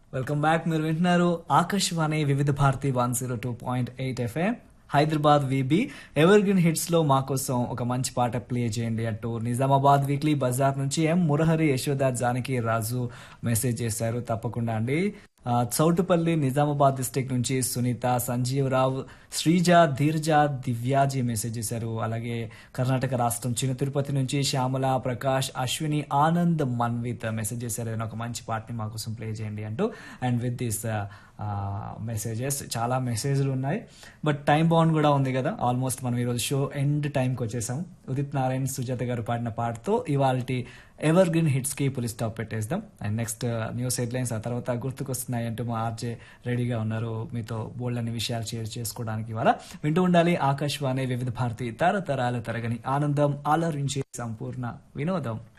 welcome back మీరు వింటున్నారు Akashvani Vividh Bharati one zero two point eight FM Hyderabad VB evergreen hits లో మా కోసం ఒక మంచి పాట ప్లే చేయండి అంటూ నిజామాబాద్ వీక్లీ బజార్ నుంచి ఎం మురహరి యశోద జానకి రాజు మెసేజ్ చేశారు తప్పకుండా అండి ఆ, చౌటుపల్లి నిజామాబాద్ డిస్ట్రిక్ట్ నుంచి సునీత సంజీవరావు శ్రీజ ధీర్జ దివ్యాజీ మెసేజ్ చేశారు అలాగే కర్ణాటక రాష్ట్రం చిన్న తిరుపతి నుంచి శ్యామల ప్రకాష్ అశ్విని ఆనంద్ మన్విత్ మెసేజ్ చేశారు ఏదైనా ఒక మంచి పాటని మా కోసం ప్లే చేయండి అంటూ అండ్ విత్ దిస్ మెసేజెస్ చాలా మెసేజ్లు ఉన్నాయి బట్ టైం బాండ్ కూడా ఉంది కదా ఆల్మోస్ట్ మనం ఈరోజు షో ఎండ్ టైంకి వచ్చేసాం ఉదిత్ నారాయణ్ సుజాత గారు పాడిన పాటతో ఇవాళ ఎవర్ గ్రీన్ హిట్స్ కి పులి స్టాప్ పెట్టేద్దాం అండ్ నెక్స్ట్ న్యూస్ హెడ్లైన్స్ ఆ తర్వాత గుర్తుకొస్తున్నాయి అంటూ మా ఆర్జే రెడీగా ఉన్నారు మీతో బోల్డ్ అనే విషయాలు షేర్ చేసుకోవడానికి ఇవాళ వింటూ ఉండాలి ఆకాశవాణి వివిధ భారతి తరతరాల తరగని ఆనందం ఆలరించే సంపూర్ణ వినోదం